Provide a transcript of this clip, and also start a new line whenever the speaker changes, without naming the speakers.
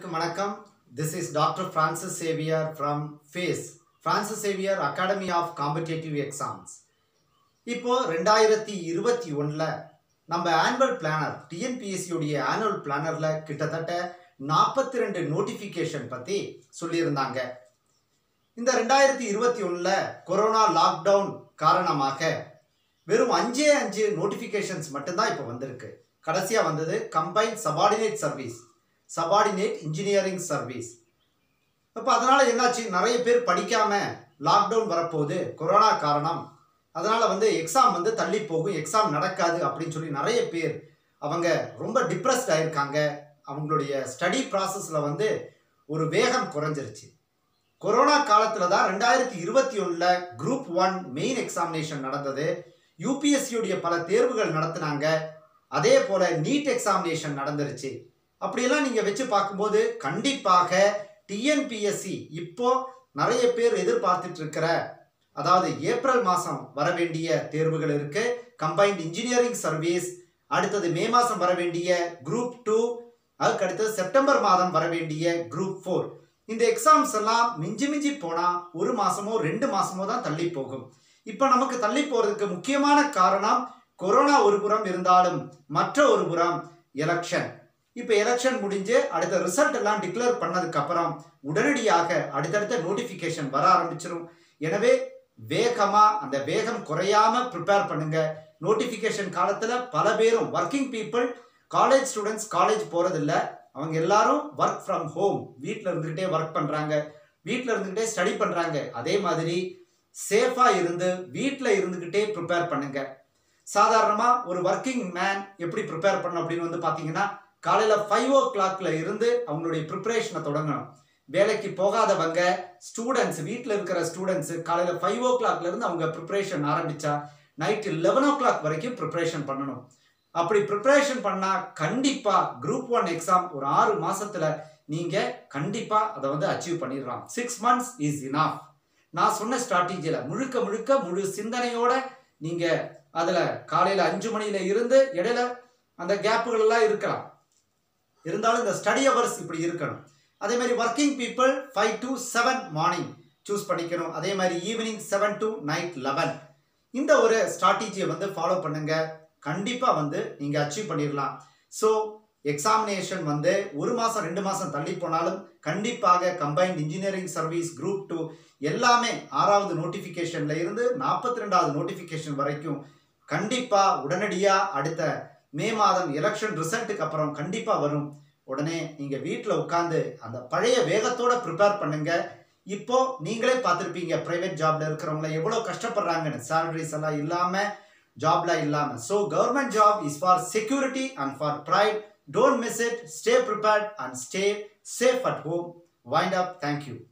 அனைவருக்கும் வணக்கம் this is doctor Francis Xavier from face Francis Xavier academy of competitive exams இப்போ ரெண்டாயிரத்தி இருபத்தி ஒன்றில் நம்ம ஆனுவல் பிளானர் டிஎன்பிஎஸ்சியுடைய ஆனுவல் பிளானரில் கிட்டத்தட்ட நாற்பத்தி ரெண்டு நோட்டிஃபிகேஷன் பற்றி சொல்லியிருந்தாங்க இந்த ரெண்டாயிரத்தி இருபத்தி ஒன்றில் கொரோனா லாக்டவுன் காரணமாக வெறும் அஞ்சே அஞ்சு நோட்டிஃபிகேஷன்ஸ் மட்டும்தான் இப்போ வந்திருக்கு கடைசியாக வந்தது combine subordinate service subordinate engineering service இப்போ அதனால் என்னாச்சு நிறைய பேர் படிக்காமல் லாக்டவுன் வரப்போகுது கொரோனா காரணம் அதனால் வந்து எக்ஸாம் வந்து தள்ளி போகும் எக்ஸாம் நடக்காது அப்படின்னு சொல்லி நிறைய பேர் அவங்க ரொம்ப டிப்ரெஸ்ட் ஆயிருக்காங்க அவங்களுடைய ஸ்டடி ப்ராசஸில் வந்து ஒரு வேகம் குறைஞ்சிருச்சு கொரோனா காலத்தில் தான் ரெண்டாயிரத்தி இருபத்தி ஒன்றில் குரூப் ஒன் மெயின் எக்ஸாமினேஷன் நடந்தது யூபிஎஸ்சியுடைய பல தேர்வுகள் நடத்தினாங்க அதே போல் நீட் எக்ஸாமினேஷன் நடந்துருச்சு அப்படியெல்லாம் நீங்கள் வச்சு பார்க்கும்போது கண்டிப்பாக டிஎன்பிஎஸ்சி இப்போ நிறைய பேர் எதிர்பார்த்துட்டு இருக்கிற அதாவது ஏப்ரல் மாதம் வர வேண்டிய தேர்வுகள் இருக்கு கம்பைன்ட் இன்ஜினியரிங் சர்வீஸ் அடுத்தது மே மாதம் வர வேண்டிய குரூப் டூ அதுக்கு அடுத்தது செப்டம்பர் மாதம் வர வேண்டிய குரூப் ஃபோர் இந்த எக்ஸாம்ஸ் எல்லாம் மிஞ்சி மிஞ்சி போனால் ஒரு மாதமோ ரெண்டு மாதமோ தான் தள்ளி போகும் இப்போ நமக்கு தள்ளி போகிறதுக்கு முக்கியமான காரணம் கொரோனா ஒரு புறம் இருந்தாலும் மற்ற ஒரு புறம் எலெக்ஷன் இப்போ எலெக்ஷன் முடிஞ்சு அடுத்த ரிசல்ட் எல்லாம் டிக்ளேர் பண்ணதுக்கு அப்புறம் உடனடியாக அடுத்தடுத்த நோட்டிஃபிகேஷன் வர ஆரம்பிச்சிடும் எனவே வேகமா அந்த வேகம் குறையாம ப்ரிப்பேர் பண்ணுங்க நோட்டிஃபிகேஷன் காலத்துல பல பேரும் working people college students college போறதில்ல அவங்க எல்லாரும் ஒர்க் ஃப்ரம் ஹோம் வீட்டில் இருந்துக்கிட்டே ஒர்க் பண்றாங்க வீட்டில் இருந்துக்கிட்டே ஸ்டடி பண்றாங்க அதே மாதிரி சேஃபா இருந்து வீட்டில் இருந்துக்கிட்டே ப்ரிப்பேர் பண்ணுங்க சாதாரணமாக ஒரு ஒர்க்கிங் மேன் எப்படி ப்ரிப்பேர் பண்ணணும் அப்படின்னு வந்து பார்த்தீங்கன்னா காலையில் ஃபைவ் ஓ கிளாக்ல இருந்து அவங்களுடைய ப்ரிப்பரேஷனை தொடங்கணும் வேலைக்கு போகாதவங்க ஸ்டூடெண்ட்ஸ் வீட்டில் இருக்கிற ஸ்டூடெண்ட்ஸ் காலையில் ஃபைவ் ஓ கிளாக்ல இருந்து அவங்க ப்ரிப்பரேஷன் ஆரம்பிச்சா நைட்டு லெவன் ஓ கிளாக் வரைக்கும் ப்ரிப்பரேஷன் பண்ணணும் அப்படி ப்ரிப்பரேஷன் பண்ணால் கண்டிப்பாக குரூப் ஒன் எக்ஸாம் ஒரு ஆறு மாசத்துல நீங்கள் கண்டிப்பாக அதை வந்து அச்சீவ் பண்ணிடலாம் சிக்ஸ் மந்த்ஸ் இஸ் இனாஃப் நான் சொன்ன ஸ்ட்ராட்டஜியில் முழுக்க முழுக்க முழு சிந்தனையோட நீங்கள் அதில் காலையில் அஞ்சு மணியில இருந்து இடையில அந்த கேப்புகள் எல்லாம் இருக்கலாம் இருந்தாலும் இந்த ஸ்டடி ஹவர்ஸ் இப்படி இருக்கணும் அதே மாதிரி working people five to seven morning choose பண்ணிக்கணும் அதே மாதிரி evening seven to night eleven இந்த ஒரு ஸ்ட்ராட்டஜியை வந்து ஃபாலோ பண்ணுங்க கண்டிப்பாக வந்து நீங்கள் அச்சீவ் பண்ணிடலாம் ஸோ எக்ஸாமினேஷன் வந்து ஒரு மாதம் ரெண்டு மாதம் தள்ளி போனாலும் கண்டிப்பாக combined engineering service group two எல்லாமே ஆறாவது நோட்டிஃபிகேஷன்ல இருந்து நாற்பத்தி ரெண்டாவது நோட்டிஃபிகேஷன் வரைக்கும் கண்டிப்பாக உடனடியாக அடுத்த மே மாதம் எலெக்ஷன் ரிசல்ட்டுக்கு அப்புறம் கண்டிப்பாக வரும் உடனே நீங்கள் வீட்டில் உட்காந்து அந்த பழைய வேகத்தோட ப்ரிப்பேர் பண்ணுங்க இப்போ நீங்களே பார்த்துருப்பீங்க ப்ரைவேட் ஜாப்ல இருக்கிறவங்கள எவ்வளோ கஷ்டப்படுறாங்கன்னு சேலரிஸ் எல்லாம் இல்லாமல் ஜாப்ல இல்லாமல் so government job is for security and for pride don't miss it stay prepared and stay safe at home wind up thank you